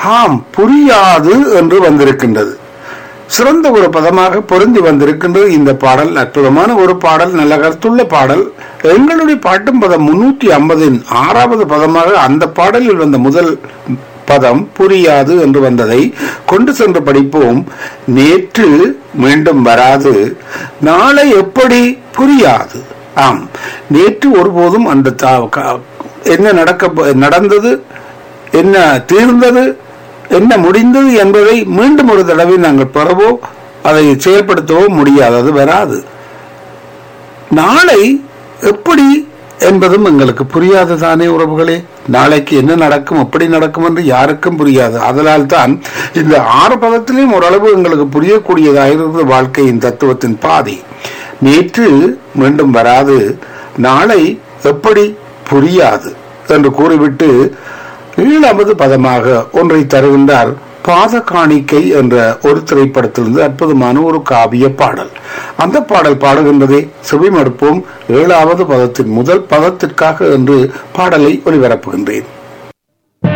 ஆம் புரியாது என்று வந்திருக்கின்றது சிறந்த ஒரு பதமாக பொருந்தி வந்திருக்கின்றது இந்த பாடல் அற்புதமான ஒரு பாடல் நல்ல கருத்துள்ள பாடல் எங்களுடைய பாட்டும் பதம் முன்னூற்றி ஐம்பதின் ஆறாவது பதமாக அந்த பாடலில் வந்த முதல் பதம் புரியாது என்று வந்ததை கொண்டு சென்று படிப்போம் நேற்று மீண்டும் வராது நாளை எப்படி புரியாது ஆம் நேற்று ஒருபோதும் அந்த தா- க- என்ன நடக்க நடந்தது என்ன தீர்ந்தது என்ன முடிந்தது என்பதை மீண்டும் ஒரு தடவை நாங்கள் பெறவோ அதை செயல்படுத்தவோ முடியாது அது வராது நாளை எப்படி என்பதும் எங்களுக்கு புரியாது தானே உறவுகளே நாளைக்கு என்ன நடக்கும் எப்படி நடக்கும் என்று யாருக்கும் புரியாது அதனால் தான் இந்த ஆறு பதத்திலையும் ஓரளவு எங்களுக்கு புரியக்கூடியதாக இருக்கிறது வாழ்க்கையின் தத்துவத்தின் பாதி நேற்று மீண்டும் வராது நாளை எப்படி புரியாது என்று கூறிவிட்டு ஏழாவது பதமாக ஒன்றை தருகின்றார் பாத காணிக்கை என்ற ஒரு திரைப்படத்திலிருந்து அற்புதமான ஒரு காவிய பாடல் அந்த பாடல் பாடுகின்றதே செவிமடுப்போம் ஏழாவது பதத்தின் முதல் பதத்திற்காக என்று பாடலை ஒளிபரப்புகின்றேன்